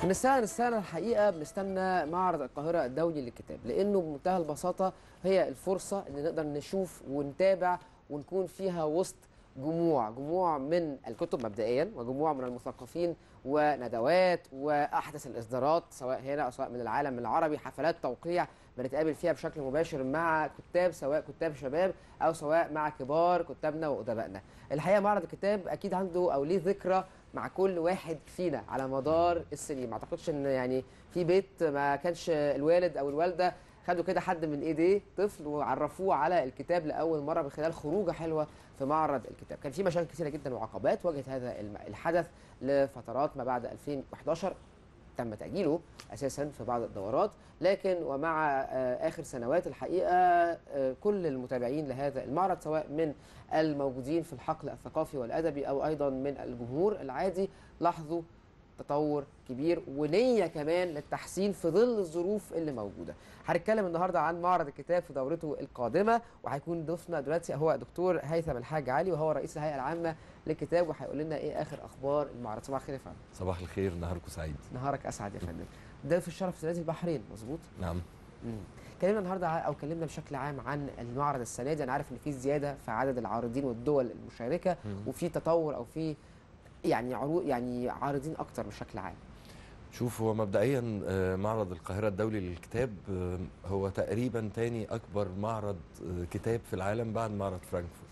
من السنة للسنة الحقيقة بنستنى معرض القاهرة الدولي للكتاب لأنه بمنتهى البساطة هي الفرصة إن نقدر نشوف ونتابع ونكون فيها وسط جموع جموع من الكتب مبدئيا وجموع من المثقفين وندوات وأحدث الإصدارات سواء هنا أو سواء من العالم العربي حفلات توقيع بنتقابل فيها بشكل مباشر مع كتاب سواء كتاب شباب أو سواء مع كبار كتابنا وأدبائنا الحقيقة معرض الكتاب أكيد عنده أو ليه ذكرى مع كل واحد فينا على مدار السنين ما اعتقدش ان يعني في بيت ما كانش الوالد او الوالده خدوا كده حد من ايديه طفل وعرفوه على الكتاب لاول مره من خلال خروجه حلوه في معرض الكتاب كان في مشاكل كثيره جدا وعقبات واجهت هذا الم- الحدث لفترات ما بعد 2011 تم تأجيله أساسا في بعض الدورات لكن ومع آه، آخر سنوات الحقيقة آه، كل المتابعين لهذا المعرض سواء من الموجودين في الحقل الثقافي والأدبي أو أيضا من الجمهور العادي لاحظوا تطور كبير ونية كمان للتحسين في ظل الظروف اللي موجودة هنتكلم النهاردة عن معرض الكتاب في دورته القادمة وهيكون ضيفنا دلوقتي هو دكتور هيثم الحاج علي وهو رئيس الهيئة العامة للكتاب وهيقول لنا ايه آخر أخبار المعرض صباح الخير يا فندم صباح الخير نهاركم سعيد نهارك اسعد يا فندم ده في الشرف السنه دي البحرين مظبوط نعم مم. كلمنا النهارده ع- او كلمنا بشكل عام عن المعرض السنه دي انا عارف ان في زياده في عدد العارضين والدول المشاركه مم. وفي تطور او في يعني عروض يعني عارضين اكتر بشكل عام شوف هو مبدئيا آه، معرض القاهرة الدولي للكتاب آه، هو تقريبا تاني أكبر معرض آه، كتاب في العالم بعد معرض فرانكفورت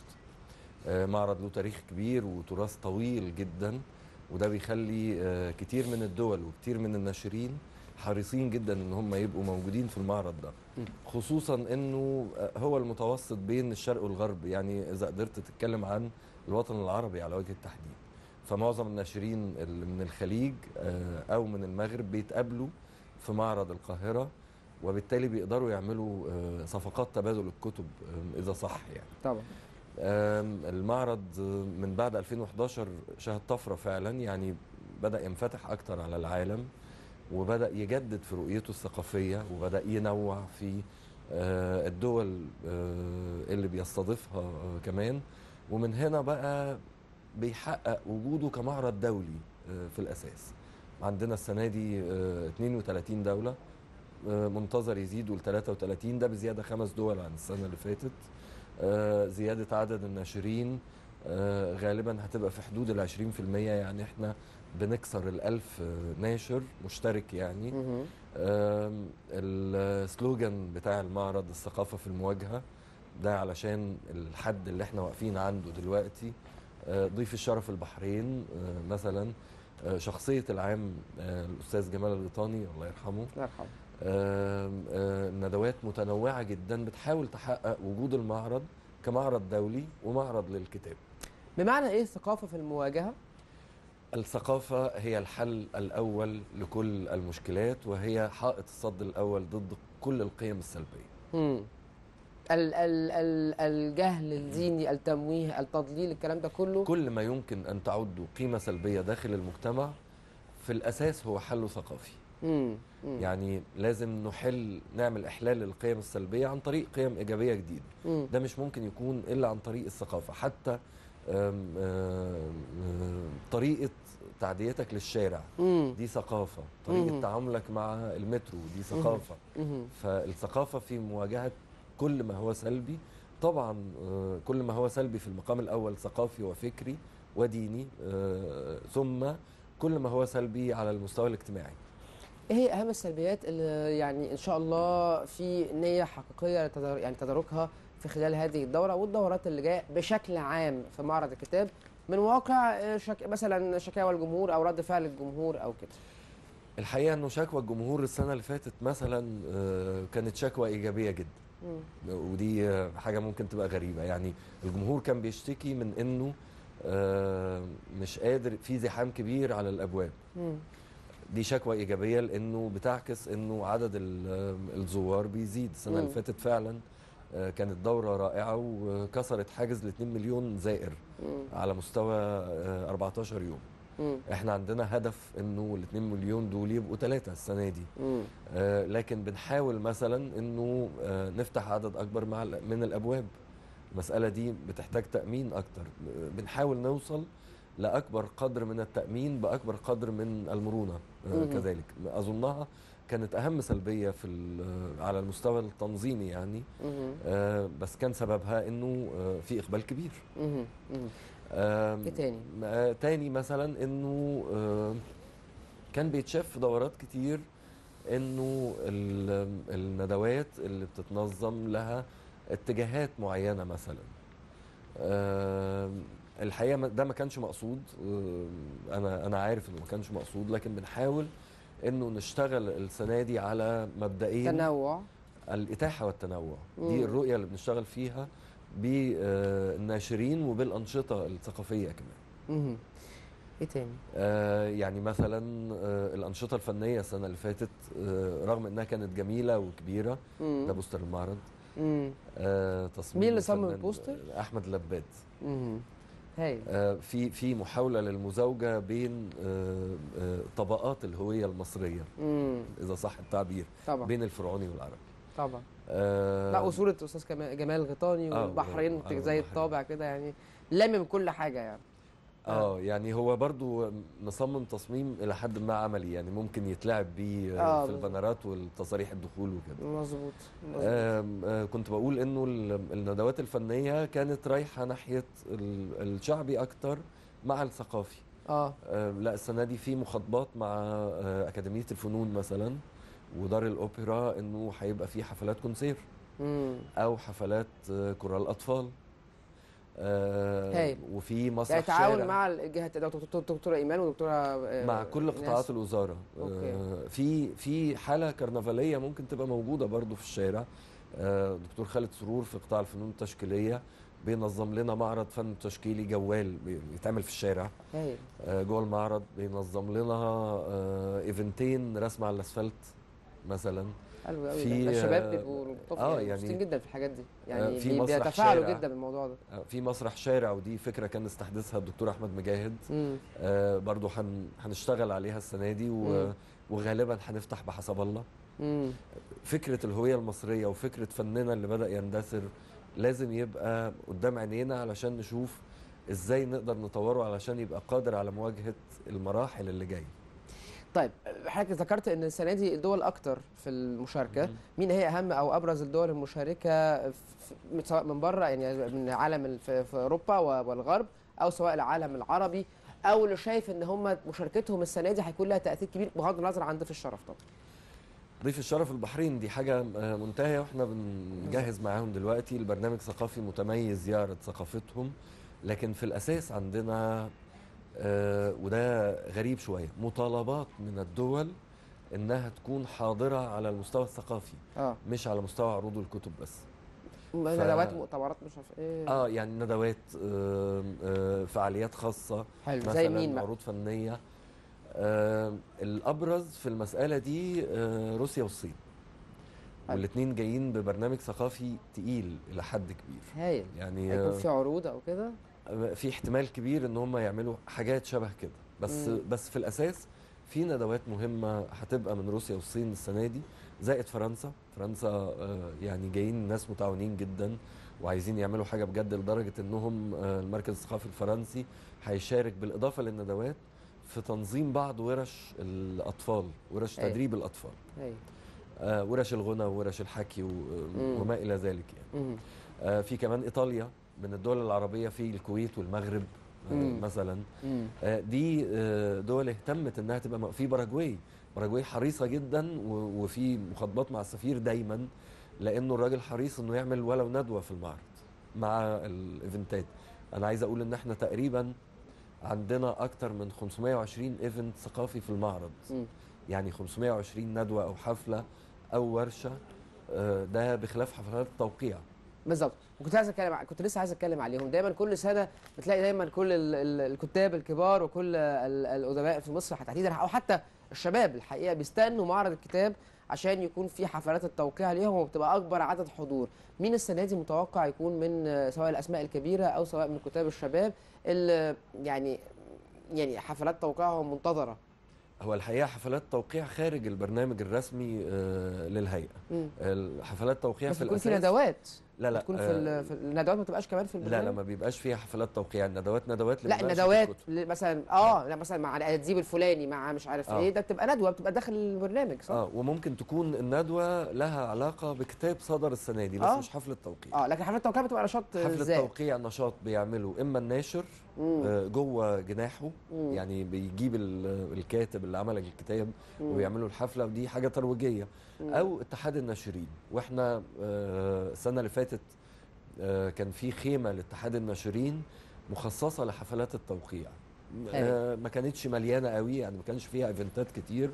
آه، معرض له تاريخ كبير وتراث طويل جدا وده بيخلي آه، كتير من الدول وكتير من الناشرين حريصين جدا ان هم يبقوا موجودين في المعرض ده مم. خصوصا انه آه، هو المتوسط بين الشرق والغرب يعني اذا قدرت تتكلم عن الوطن العربي على وجه التحديد فمعظم الناشرين اللي من الخليج آه، او من المغرب بيتقابلوا في معرض القاهره وبالتالي بيقدروا يعملوا آه، صفقات تبادل الكتب آه، اذا صح يعني طبعا آم، المعرض آه، من بعد 2011 شهد طفره فعلا يعني بدا ينفتح اكتر على العالم وبدا يجدد في رؤيته الثقافيه وبدا ينوع في آه، الدول آه، اللي بيستضيفها آه، كمان ومن هنا بقى بيحقق وجوده كمعرض دولي آه، في الاساس عندنا السنه دي آه، 32 دوله آه، منتظر يزيدوا ل 33 ده بزياده خمس دول عن السنه اللي فاتت آه، زياده عدد الناشرين آه، غالبا هتبقى في حدود ال 20% يعني احنا بنكسر الألف آه، ناشر مشترك يعني مهم. آم، السلوجان بتاع المعرض الثقافة في المواجهة ده علشان الحد اللي احنا واقفين عنده دلوقتي آه، ضيف الشرف البحرين آه، مثلا آه، شخصية العام آه، الأستاذ جمال الغيطاني الله يرحمه الله يرحمه آم، آه، ندوات متنوعة جدا بتحاول تحقق وجود المعرض كمعرض دولي ومعرض للكتاب بمعنى ايه الثقافه في المواجهه الثقافة هي الحل الأول لكل المشكلات وهي حائط الصد الأول ضد كل القيم السلبية مم. ال ال ال الجهل الديني التمويه التضليل الكلام ده كله كل ما يمكن أن تعد قيمة سلبية داخل المجتمع في الأساس هو حل ثقافي مم. مم. يعني لازم نحل نعمل إحلال للقيم السلبية عن طريق قيم إيجابية جديدة مم. ده مش ممكن يكون إلا عن طريق الثقافة حتى آم، آم، آم، طريقة تعديتك للشارع مم. دي ثقافة طريقة مم. تعاملك مع المترو دي ثقافة مم. فالثقافة في مواجهة كل ما هو سلبي طبعا آه، كل ما هو سلبي في المقام الأول ثقافي وفكري وديني آه، ثم كل ما هو سلبي على المستوى الاجتماعي ايه هي اهم السلبيات اللي يعني ان شاء الله في نيه حقيقيه لتدار يعني تداركها في خلال هذه الدوره والدورات اللي جايه بشكل عام في معرض الكتاب من واقع آه، شك... مثلا شكاوى الجمهور او رد فعل الجمهور او كده الحقيقة أنه شكوى الجمهور السنة اللي فاتت مثلا آه، كانت شكوى إيجابية جدا مم. ودي آه، حاجة ممكن تبقى غريبة يعني الجمهور كان بيشتكي من أنه آه، مش قادر في زحام كبير على الأبواب مم. دي شكوى ايجابيه لانه بتعكس انه عدد ال- الزوار بيزيد السنه مم. اللي فاتت فعلا آه، كانت دوره رائعه وكسرت حاجز ل 2 مليون زائر مم. على مستوى آه، 14 يوم مم. احنا عندنا هدف انه ال 2 مليون دول يبقوا ثلاثه السنه دي مم. آه، لكن بنحاول مثلا انه آه، نفتح عدد اكبر مع ال- من الابواب المساله دي بتحتاج تامين اكتر آه، بنحاول نوصل لاكبر قدر من التامين باكبر قدر من المرونه آه، مهم. كذلك اظنها كانت اهم سلبيه في ال- على المستوى التنظيمي يعني مهم. آه، بس كان سببها انه آه، في اقبال كبير مهم. مهم. آم، ايه تاني؟ آه، تاني مثلا انه آه، كان بيتشاف في دورات كتير انه ال- الندوات اللي بتتنظم لها اتجاهات معينه مثلا آم، الحقيقه ما- ده ما كانش مقصود آم، انا انا عارف انه ما كانش مقصود لكن بنحاول انه نشتغل السنه دي على مبدئين تنوع الاتاحه والتنوع مم. دي الرؤيه اللي بنشتغل فيها بالناشرين وبالانشطه الثقافيه كمان مهم. ايه تاني؟ آه، يعني مثلا آه، الانشطه الفنيه السنه اللي فاتت آه، رغم انها كانت جميله وكبيره مم. ده بوستر المعرض مم. آه، تصميم مين اللي صمم الفنان البوستر؟ احمد لباد مهم. هايل آه، في في محاوله للمزاوجه بين آه، آه، طبقات الهويه المصريه مم. اذا صح التعبير طبعا بين الفرعوني والعربي طبعا آه، لا وصورة أستاذ كما- جمال غيطاني آه، والبحرين آه، زي والبحرين. الطابع كده يعني لامم كل حاجة يعني اه يعني هو برضو مصمم تصميم الى حد ما عملي يعني ممكن يتلعب بيه آه، آه في بالظبط. البنرات والتصاريح الدخول وكده مظبوط مظبوط. آم، آه كنت بقول انه ال- الندوات الفنيه كانت رايحه ناحيه ال- الشعبي اكتر مع الثقافي اه آم، لا السنه دي في مخاطبات مع آه، اكاديميه الفنون مثلا ودار الاوبرا انه هيبقى في حفلات كونسير مم. او حفلات آه، كورال اطفال آه، هايل. وفي مسرح يعني تعاون شارع. مع الجهات ده دكتور- دكتوره ايمان ودكتوره آه، مع كل إيناس. قطاعات الوزاره أوكي. آه، في في حاله كرنفاليه ممكن تبقى موجوده برضو في الشارع آه، دكتور خالد سرور في قطاع الفنون التشكيليه بينظم لنا معرض فن تشكيلي جوال بيتعمل في الشارع هايل آه، جوه المعرض بينظم لنا آه، ايفنتين رسم على الاسفلت مثلا حلو قوي في، ده الشباب آه، بيبقوا آه، آه يعني- يعني جدا في الحاجات دي يعني آه، في بي- مسرح بيتفاعلوا شارع. جدا بالموضوع ده آه، في مسرح شارع ودي فكره كان استحدثها الدكتور احمد مجاهد مم. آه، برضو هن- هنشتغل عليها السنه دي و- مم. وغالبا هنفتح بحسب الله مم. فكره الهويه المصريه وفكره فننا اللي بدا يندثر لازم يبقى قدام عينينا علشان نشوف ازاي نقدر نطوره علشان يبقى قادر على مواجهه المراحل اللي جايه طيب حضرتك ذكرت ان السنه دي الدول اكتر في المشاركه مم. مين هي اهم او ابرز الدول المشاركه في سواء من بره يعني من عالم ال- في في اوروبا و- والغرب او سواء العالم العربي او اللي شايف ان هم مشاركتهم السنه دي هيكون لها تاثير كبير بغض النظر عن ضيف الشرف طبعا ضيف الشرف البحرين دي حاجه آه، منتهيه واحنا بنجهز معاهم دلوقتي البرنامج ثقافي متميز يعرض ثقافتهم لكن في الاساس عندنا آه، وده غريب شويه مطالبات من الدول انها تكون حاضره على المستوى الثقافي اه مش على مستوى عروض الكتب بس ندوات مؤتمرات مش عارف ايه اه يعني ندوات آه آه فعاليات خاصه حلو مثلا زي مين بقى عروض فنيه آه الابرز في المساله دي آه روسيا والصين حلو. والاثنين جايين ببرنامج ثقافي تقيل الى حد كبير هايل يعني هيكون آه في عروض او كده في احتمال كبير ان هم يعملوا حاجات شبه كده بس مم. بس في الاساس في ندوات مهمه هتبقى من روسيا والصين السنه دي زائد فرنسا فرنسا آه، يعني جايين ناس متعاونين جدا وعايزين يعملوا حاجه بجد لدرجه انهم آه، المركز الثقافي الفرنسي هيشارك بالاضافه للندوات في تنظيم بعض ورش الاطفال ورش أيوة. تدريب الاطفال هايل آه، ورش الغنى وورش الحكي و- مم. وما الى ذلك يعني مم. آه، في كمان ايطاليا من الدول العربيه في الكويت والمغرب آه، مم. مثلا مم. آه، دي آه، دول اهتمت انها تبقى م- في باراجواي باراجواي حريصه جدا و- وفي مخاطبات مع السفير دايما لانه الراجل حريص انه يعمل ولو ندوه في المعرض مع الايفنتات انا عايز اقول ان احنا تقريبا عندنا اكتر من 520 ايفنت ثقافي في المعرض مم. يعني 520 ندوه او حفله او ورشه آه، ده بخلاف حفلات التوقيع بالظبط وكنت عايز اتكلم ع- كنت لسه عايز اتكلم عليهم دايما كل سنه بتلاقي دايما كل ال- ال- الكتاب الكبار وكل ال- الادباء في مصر تحديدا او حتى الشباب الحقيقه بيستنوا معرض الكتاب عشان يكون في حفلات التوقيع ليهم وبتبقى اكبر عدد حضور مين السنه دي متوقع يكون من آه، سواء الاسماء الكبيره او سواء من كتاب الشباب اللي يعني يعني حفلات توقيعهم منتظره هو الحقيقه حفلات توقيع خارج البرنامج الرسمي آه، للهيئه مم. الحفلات توقيع بس في يكون في الاساس ندوات لا لا بتكون في, آه، ال- في الندوات ما بتبقاش كمان في لا البرنامج لا ما بيبقاش فيها حفلات توقيع الندوات ندوات لا لمناقشة الندوات الكتب. ل- مثلا اه لا مثلا مع الاديب الفلاني مع مش عارف آه. ايه ده بتبقى ندوه بتبقى داخل البرنامج صح؟ اه وممكن تكون الندوه لها علاقه بكتاب صدر السنه دي بس آه. مش حفله توقيع اه لكن حفله التوقيع بتبقى نشاط حفله ازاي؟ توقيع نشاط بيعمله اما الناشر مم. آه، جوه جناحه مم. يعني بيجيب ال- الكاتب اللي عمل الكتاب مم. ويعملوا الحفله ودي حاجه ترويجيه مم. او اتحاد الناشرين واحنا آه، السنه اللي فاتت آه، كان في خيمه لاتحاد الناشرين مخصصه لحفلات التوقيع آه، ما كانتش مليانه قوي يعني ما كانش فيها ايفنتات كتير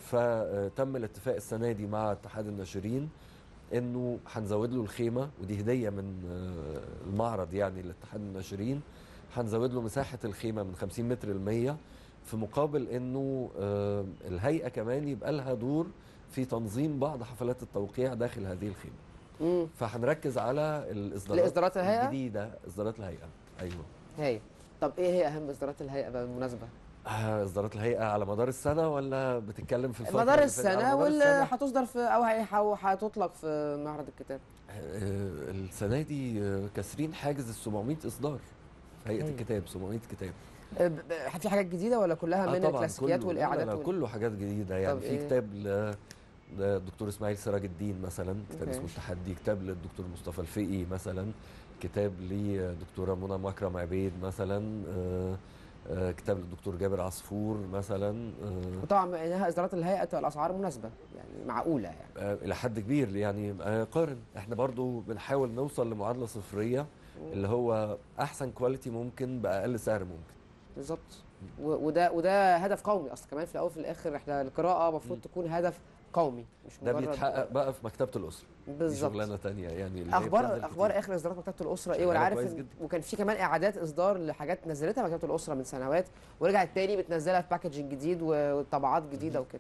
فتم الاتفاق السنه دي مع اتحاد الناشرين انه هنزود له الخيمه ودي هديه من آه، المعرض يعني لاتحاد الناشرين هنزود له مساحه الخيمه من 50 متر ل 100 في مقابل انه آه، الهيئه كمان يبقى لها دور في تنظيم بعض حفلات التوقيع داخل هذه الخيمه مم. فهنركز على الاصدارات لإصدارات الهيئة؟ الجديده اصدارات الهيئه ايوه هاي طب ايه هي اهم اصدارات الهيئه بقى بالمناسبه؟ آه، اصدارات الهيئه على مدار السنه ولا بتتكلم في الفتره مدار اللي فاتت؟ على السنه مدار واللي السنة. هتصدر في او هي- أو هتطلق في معرض الكتاب آه، السنه دي آه، كاسرين حاجز ال 700 اصدار في هيئه أيوة. الكتاب 700 كتاب آه، ب- ب- في حاجات جديده ولا كلها آه من طبعاً الكلاسيكيات كله- والاعادات لا لا وال- كله حاجات جديده يعني طب في إيه؟ كتاب ل- للدكتور اسماعيل سراج الدين مثلا كتاب أوكي. اسمه التحدي كتاب للدكتور مصطفى الفقي مثلا كتاب لدكتوره منى مكرم عبيد مثلا آه، آه، كتاب للدكتور جابر عصفور مثلا آه، وطبعا انها اصدارات الهيئه تبقى الاسعار مناسبه يعني معقوله يعني آه، الى حد كبير يعني آه، قارن احنا برضو بنحاول نوصل لمعادله صفريه اللي هو احسن كواليتي ممكن باقل سعر ممكن بالظبط و- وده وده هدف قومي اصلا كمان في الاول وفي الاخر احنا القراءه المفروض تكون هدف قومي مش ده مجرد بيتحقق بقى في مكتبه الاسره دي بالظبط شغلانه تانية يعني اللي هي اخبار بتنزل اخبار كتير. اخر اصدارات مكتبه الاسره ايه شغالة وانا عارف كويس إن- جدا. وكان في كمان اعادات اصدار لحاجات نزلتها مكتبه الاسره من سنوات ورجعت تاني بتنزلها في باكجنج جديد وطبعات جديده وكده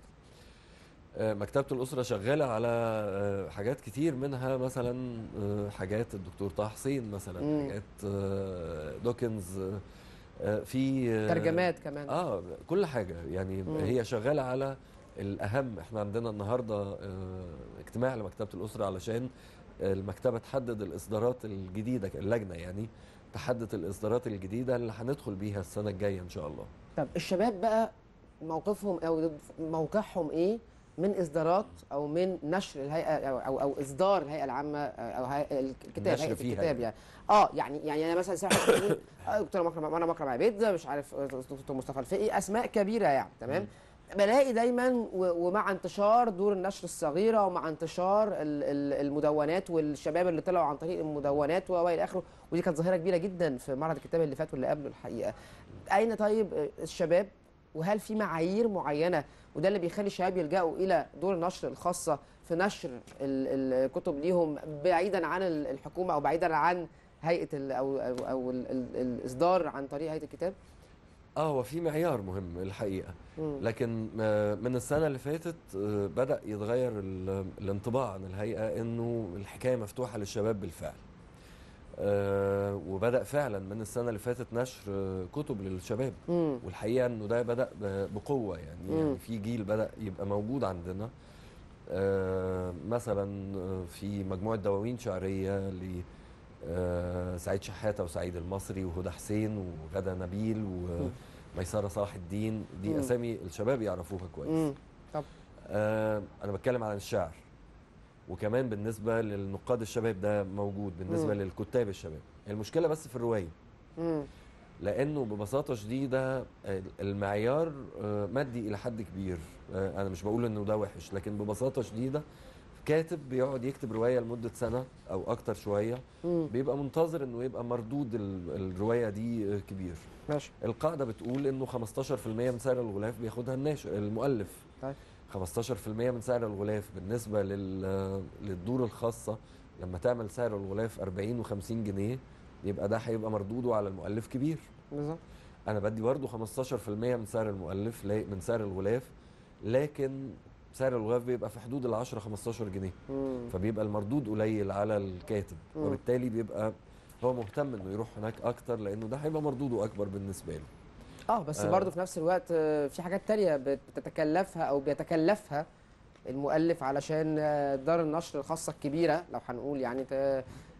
آه، مكتبة الأسرة شغالة على آه، حاجات كتير منها مثلا آه، حاجات الدكتور طه حسين مثلا مم. حاجات آه، دوكنز آه، آه، في آه، ترجمات كمان اه كل حاجة يعني مم. هي شغالة على الأهم احنا عندنا النهاردة آه، اجتماع لمكتبة الأسرة علشان المكتبة تحدد الإصدارات الجديدة اللجنة يعني تحدد الإصدارات الجديدة اللي هندخل بيها السنة الجاية إن شاء الله طب الشباب بقى موقفهم او موقعهم ايه من اصدارات او من نشر الهيئه او او, أو اصدار الهيئه العامه او هيئة الكتاب النشر هيئه فيها الكتاب يعني. يعني اه يعني يعني انا مثلا سامع حد يقول آه، دكتور مكرم انا مكرم عبيد ده مش عارف آه، دكتور مصطفى الفقي اسماء كبيره يعني تمام بلاقي دايما و- ومع انتشار دور النشر الصغيره ومع انتشار ال- ال- المدونات والشباب اللي طلعوا عن طريق المدونات والى اخره ودي كانت ظاهره كبيره جدا في معرض الكتاب اللي فات واللي قبله الحقيقه اين طيب آه، الشباب وهل في معايير معينه وده اللي بيخلي الشباب يلجأوا الى دور النشر الخاصه في نشر ال- الكتب ليهم بعيدا عن ال- الحكومه او بعيدا عن هيئه ال او او, أو ال ال الاصدار عن طريق هيئه الكتاب اه هو في معيار مهم الحقيقة مم. لكن آه، من السنة اللي فاتت آه، بدأ يتغير ال- الانطباع عن الهيئة انه الحكاية مفتوحة للشباب بالفعل آه، وبدأ فعلا من السنة اللي فاتت نشر آه، كتب للشباب مم. والحقيقة انه ده بدأ ب- بقوة يعني, مم. يعني في جيل بدأ يبقى موجود عندنا آه، مثلا آه، في مجموعة دواوين شعرية ل آه، سعيد شحاتة وسعيد المصري وهدى حسين وغدا نبيل وميسرة صلاح الدين دي مم. أسامي الشباب يعرفوها كويس مم. طب آه انا بتكلم عن الشعر وكمان بالنسبه للنقاد الشباب ده موجود بالنسبه مم. للكتاب الشباب المشكله بس في الروايه مم. لانه ببساطه شديده ال- المعيار آه، مادي الى حد كبير آه، انا مش بقول انه ده وحش لكن ببساطه شديده كاتب بيقعد يكتب روايه لمده سنه او اكتر شويه مم. بيبقى منتظر انه يبقى مردود ال- الروايه دي آه، كبير ماشي القاعده بتقول انه 15% من سعر الغلاف بياخدها الناشر المؤلف طيب 15% من سعر الغلاف بالنسبه لل... للدور الخاصه لما تعمل سعر الغلاف 40 و50 جنيه يبقى ده هيبقى مردوده على المؤلف كبير بالظبط انا بدي برضه 15% من سعر المؤلف لا- من سعر الغلاف لكن سعر الغلاف بيبقى في حدود ال 10 15 جنيه مم. فبيبقى المردود قليل على الكاتب مم. وبالتالي بيبقى هو مهتم انه يروح هناك اكتر لانه ده هيبقى مردوده اكبر بالنسبه له اه بس آه. برضه في نفس الوقت آه، في حاجات تانية بت- بتتكلفها او بيتكلفها المؤلف علشان آه، دار النشر الخاصه الكبيره لو هنقول يعني ت-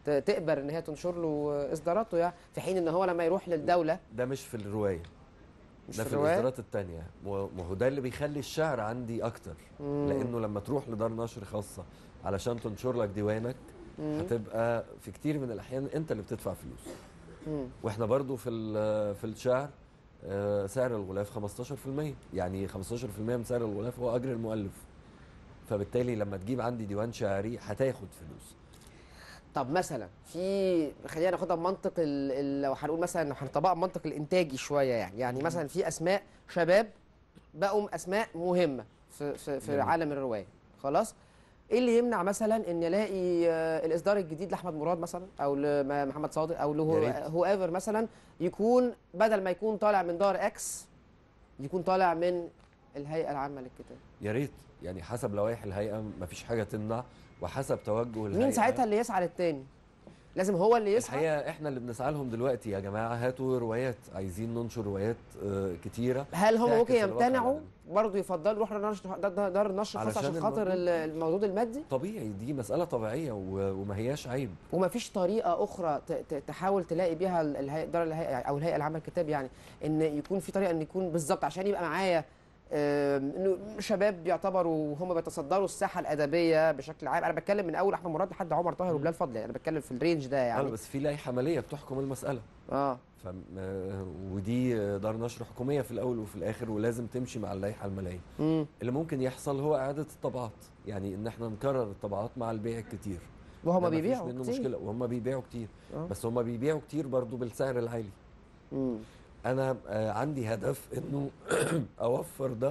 ت- تقبل ان هي تنشر له اصداراته يعني في حين ان هو لما يروح للدوله ده مش في الروايه مش ده في في الروايه الاصدارات التانية ما هو ده اللي بيخلي الشعر عندي اكتر مم. لانه لما تروح لدار نشر خاصه علشان تنشر لك ديوانك مم. هتبقى في كتير من الاحيان انت اللي بتدفع فلوس مم. واحنا برضو في ال- في الشعر آه، سعر الغلاف 15% يعني 15% من سعر الغلاف هو اجر المؤلف فبالتالي لما تجيب عندي ديوان شعري هتاخد فلوس طب مثلا في خلينا ناخدها بمنطق ال... ال... لو هنقول مثلا لو هنطبقها بمنطق الانتاجي شويه يعني يعني مثلا في اسماء شباب بقوا اسماء مهمه في في, في جميل. عالم الروايه خلاص ايه اللي يمنع مثلا ان الاقي آه، الاصدار الجديد لاحمد مراد مثلا او لمحمد صادق او يا ريت. له هو ايفر مثلا يكون بدل ما يكون طالع من دار اكس يكون طالع من الهيئه العامه للكتاب يا ريت يعني حسب لوائح الهيئه مفيش حاجه تمنع وحسب توجه الهيئه مين ساعتها اللي يسعى للتاني لازم هو اللي يسعى الحقيقه احنا اللي بنسعى لهم دلوقتي يا جماعه هاتوا روايات عايزين ننشر روايات آه، كتيره هل هم تعكس ممكن الواقع يمتنعوا العالمي. برضه يفضلوا يروحوا لدار نشر- دار- دار النشر خاص علشان عشان خاطر المردود. ال- المردود المادي طبيعي دي مساله طبيعيه و- وما هياش عيب ومفيش طريقه اخرى ت- ت- تحاول تلاقي بيها ال- الهيئه دار الهيئه او الهيئه العامه للكتاب يعني ان يكون في طريقه ان يكون بالظبط عشان يبقى معايا آم، انه شباب بيعتبروا هم بيتصدروا الساحه الادبيه بشكل عام انا بتكلم من اول احمد مراد لحد عمر طاهر وبلال فضل يعني انا بتكلم في الرينج ده يعني. يعني بس في لائحه ماليه بتحكم المساله اه ف ودي دار نشر حكوميه في الاول وفي الاخر ولازم تمشي مع اللائحه الماليه امم اللي ممكن يحصل هو اعاده الطبعات يعني ان احنا نكرر الطبعات مع البيع الكتير وهم ده مفيش بيبيعوا منه كتير. مشكله وهم بيبيعوا كتير آه. بس هم بيبيعوا كتير برضو بالسعر العالي مم. انا آه، عندي هدف انه اوفر ده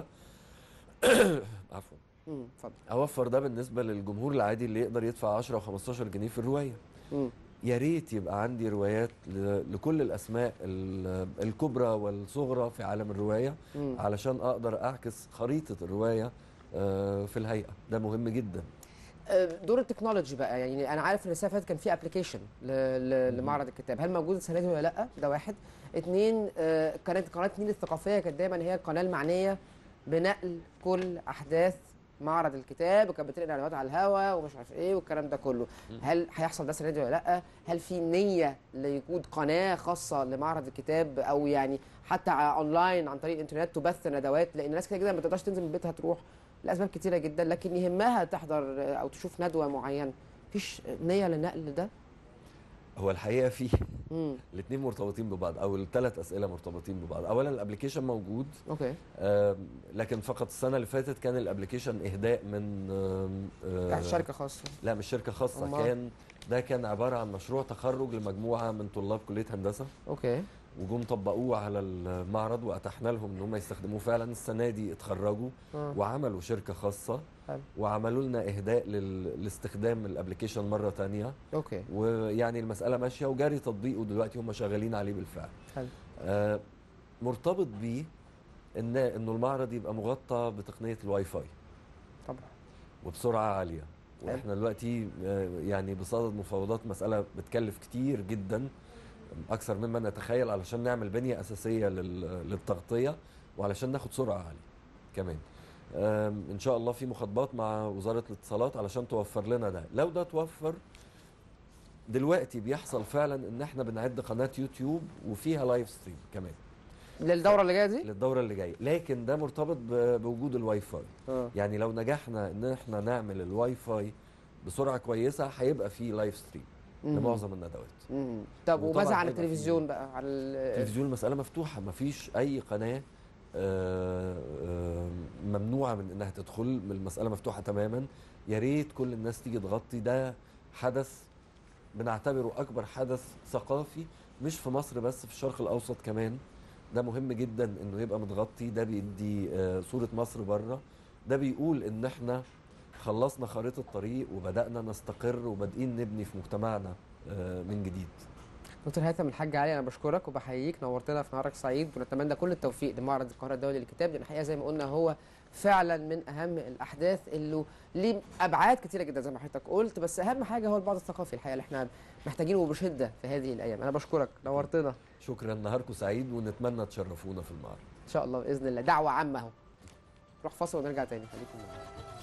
عفوا مم. اتفضل اوفر ده بالنسبه للجمهور العادي اللي يقدر يدفع 10 و15 جنيه في الروايه مم. يا ريت يبقى عندي روايات ل- لكل الاسماء ال- الكبرى والصغرى في عالم الروايه مم. علشان اقدر اعكس خريطه الروايه آه، في الهيئه ده مهم جدا آه، دور التكنولوجي بقى يعني انا عارف ان السنه اللي فاتت كان في ابلكيشن لمعرض الكتاب هل موجود السنه دي ولا لا ده واحد اتنين آه، كانت قناه نيل الثقافيه كانت دايما هي القناه المعنيه بنقل كل احداث معرض الكتاب وكانت بتنقل اعلانات على الهوا ومش عارف ايه والكلام ده كله هل هيحصل ده السنه دي ولا لا هل في نيه لوجود قناه خاصه لمعرض الكتاب او يعني حتى على اونلاين عن طريق الانترنت تبث ندوات لان ناس كتير جدا ما تقدرش تنزل من بيتها تروح لاسباب كتيره جدا لكن يهمها تحضر او تشوف ندوه معينه مفيش نيه للنقل ده هو الحقيقه في امم الاثنين مرتبطين ببعض او الثلاث اسئله مرتبطين ببعض اولا الابلكيشن موجود اوكي آم، لكن فقط السنه اللي فاتت كان الابلكيشن اهداء من آم، آه، تحت شركه خاصه لا مش شركه خاصه أمال؟ كان ده كان عباره عن مشروع تخرج لمجموعه من طلاب كليه هندسه اوكي وجم طبقوه على المعرض واتحنا لهم ان هم يستخدموه فعلا السنه دي اتخرجوا آه. وعملوا شركه خاصه حلو. وعملوا لنا اهداء لل- لاستخدام الابلكيشن مره تانية اوكي ويعني المساله ماشيه وجاري تطبيقه دلوقتي هم شغالين عليه بالفعل حلو آه مرتبط بيه ان انه المعرض يبقى مغطى بتقنيه الواي فاي طبعا وبسرعه عاليه واحنا دلوقتي آه، يعني بصدد مفاوضات مساله بتكلف كتير جدا اكثر مما نتخيل علشان نعمل بنيه اساسيه لل- للتغطيه وعلشان ناخد سرعه عاليه كمان آم، ان شاء الله في مخاطبات مع وزاره الاتصالات علشان توفر لنا ده لو ده توفر دلوقتي بيحصل فعلا ان احنا بنعد قناه يوتيوب وفيها لايف ستريم كمان للدوره اللي جايه دي للدوره اللي جايه لكن ده مرتبط ب- بوجود الواي فاي اه يعني لو نجحنا ان احنا نعمل الواي فاي بسرعه كويسه هيبقى في لايف ستريم مم. لمعظم الندوات مم. طب وطبعاً وماذا عن هيبقى في- التلفزيون بقى عن ال- التلفزيون المساله مفتوحه مفيش اي قناه آه، آه، ممنوعه من انها تدخل المساله مفتوحه تماما يا ريت كل الناس تيجي تغطي ده حدث بنعتبره اكبر حدث ثقافي مش في مصر بس في الشرق الاوسط كمان ده مهم جدا انه يبقى متغطي ده بيدي آه، صوره مصر بره ده بيقول ان احنا خلصنا خريطه الطريق وبدانا نستقر وبادئين نبني في مجتمعنا آه، من جديد دكتور هيثم الحاج علي انا بشكرك وبحييك نورتنا في نهارك سعيد ونتمنى كل التوفيق لمعرض القاهره الدولي للكتاب لان الحقيقه زي ما قلنا هو فعلا من اهم الاحداث اللي ليه ابعاد كتيره جدا زي ما حضرتك قلت بس اهم حاجه هو البعد الثقافي الحقيقه اللي احنا محتاجينه بشده في هذه الايام انا بشكرك نورتنا شكرا نهاركم سعيد ونتمنى تشرفونا في المعرض ان شاء الله باذن الله دعوه عامه اهو نروح فاصل ونرجع تاني خليكم معانا